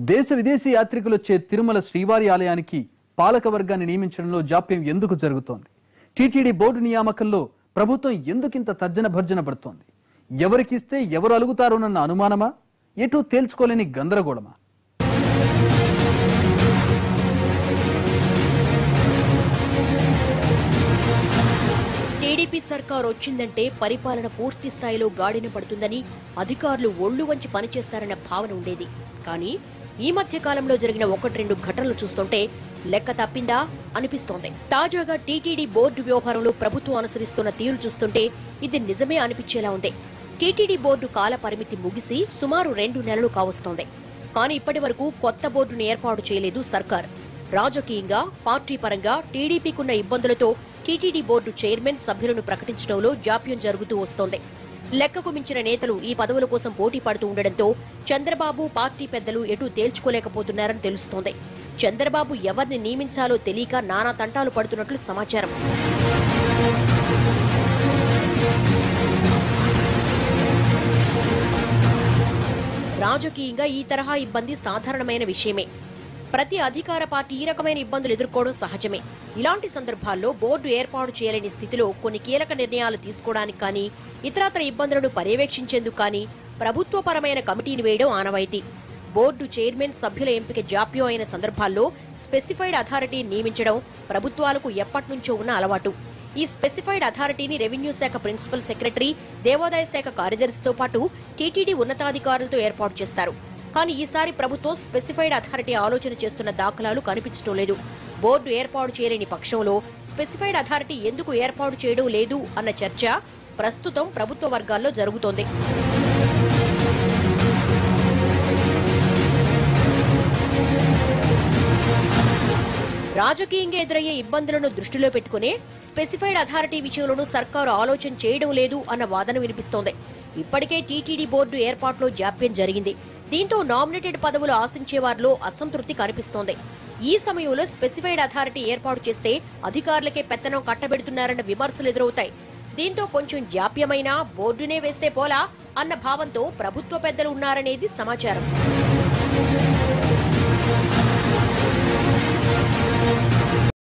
దేశ విదేశీ యాత్రికులు వచ్చే తిరుమల శ్రీవారి ఆలయానికి పాలక వర్గాన్ని నియమించడంలో జాప్యం ఎందుకు జరుగుతోంది టీటీడీ బోర్డు నియామకంలో ప్రభుత్వం ఎందుకింత తర్జన భర్జన పడుతోంది ఎవరికిస్తే ఎవరు అలుగుతారోనన్న అనుమానమా ఎటూ తేల్చుకోలేని గందరగోళమా టీడీపీ సర్కార్ వచ్చిందంటే పరిపాలన పూర్తి స్థాయిలో గాడిన పడుతుందని అధికారులు ఒళ్ళు వంచి పనిచేస్తారన్న భావన ఉండేది కానీ ఈ మధ్య కాలంలో జరిగిన ఒకటి రెండు ఘటనలు చూస్తుంటే లెక్క తప్పిందా అనిపిస్తోంది తాజాగా టీటీడీ బోర్డు వ్యవహారంలో ప్రభుత్వం అనుసరిస్తున్న తీరు చూస్తుంటే ఇది నిజమే అనిపించేలా ఉంది టీటీడీ బోర్డు కాల పరిమితి ముగిసి సుమారు రెండు నెలలు కావస్తోంది కానీ ఇప్పటి వరకు కొత్త బోర్డును ఏర్పాటు చేయలేదు సర్కార్ రాజకీయంగా పార్టీ పరంగా టీడీపీకున్న ఇబ్బందులతో టీటీడీ బోర్డు చైర్మన్ సభ్యులను ప్రకటించడంలో జాప్యం జరుగుతూ వస్తోంది లెక్కకు మించిన నేతలు ఈ పదవుల కోసం పోటీ పడుతూ ఉండడంతో చంద్రబాబు పార్టీ పెద్దలు ఎటూ తేల్చుకోలేకపోతున్నారని తెలుస్తోంది చంద్రబాబు ఎవరిని నియమించాలో తెలియక నానా తంటాలు పడుతున్నట్లు సమాచారం రాజకీయంగా ఈ తరహా ఇబ్బంది సాధారణమైన విషయమే ప్రతి అధికార పార్టీ ఈ రకమైన ఇబ్బందులు ఎదుర్కోవడం సహజమే ఇలాంటి సందర్భాల్లో బోర్డు ఏర్పాటు చేయలేని స్థితిలో కొన్ని కీలక నిర్ణయాలు తీసుకోవడానికి కానీ ఇతరత్ర ఇబ్బందులను పర్యవేక్షించేందుకు కానీ ప్రభుత్వపరమైన కమిటీని వేయడం ఆనవాయితీ బోర్డు చైర్మన్ సభ్యుల ఎంపిక జాప్యం అయిన సందర్భాల్లో స్పెసిఫైడ్ అథారిటీ నియమించడం ప్రభుత్వాలకు ఎప్పటినుంచో ఉన్న అలవాటు ఈ స్పెసిఫైడ్ అథారిటీని రెవెన్యూ శాఖ ప్రిన్సిపల్ సెక్రటరీ దేవాదాయ శాఖ కార్యదర్శితో పాటు టీటీడీ ఉన్నతాధికారులతో ఏర్పాటు చేస్తారు కానీ ఈసారి ప్రభుత్వం స్పెసిఫైడ్ అథారిటీ ఆలోచన చేస్తున్న దాఖలాలు కనిపించడం లేదు బోర్డు ఏర్పాటు చేయలేని పక్షంలో స్పెసిఫైడ్ అథారిటీ ఎందుకు ఏర్పాటు చేయడం లేదు అన్న చర్చ ప్రస్తుతం ప్రభుత్వ వర్గాల్లో జరుగుతోంది రాజకీయంగా ఎదురయ్యే ఇబ్బందులను దృష్టిలో పెట్టుకునే స్పెసిఫైడ్ అథారిటీ విషయంలోనూ సర్కారు ఆలోచన చేయడం లేదు అన్న వాదన వినిపిస్తోంది ఇప్పటికే టీటీడీ బోర్డు ఏర్పాట్లో జాప్యం జరిగింది దీంతో నామినేటెడ్ పదవులు ఆశించే వారిలో అసంతృప్తి కనిపిస్తోంది ఈ సమయంలో స్పెసిఫైడ్ అథారిటీ ఏర్పాటు చేస్తే అధికారులకే పెత్తనం కట్టబెడుతున్నారన్న విమర్శలు ఎదురవుతాయి దీంతో కొంచెం జాప్యమైనా బోర్డునే వేస్తే పోలా అన్న భావంతో ప్రభుత్వ పెద్దలు ఉన్నారనేది సమాచారం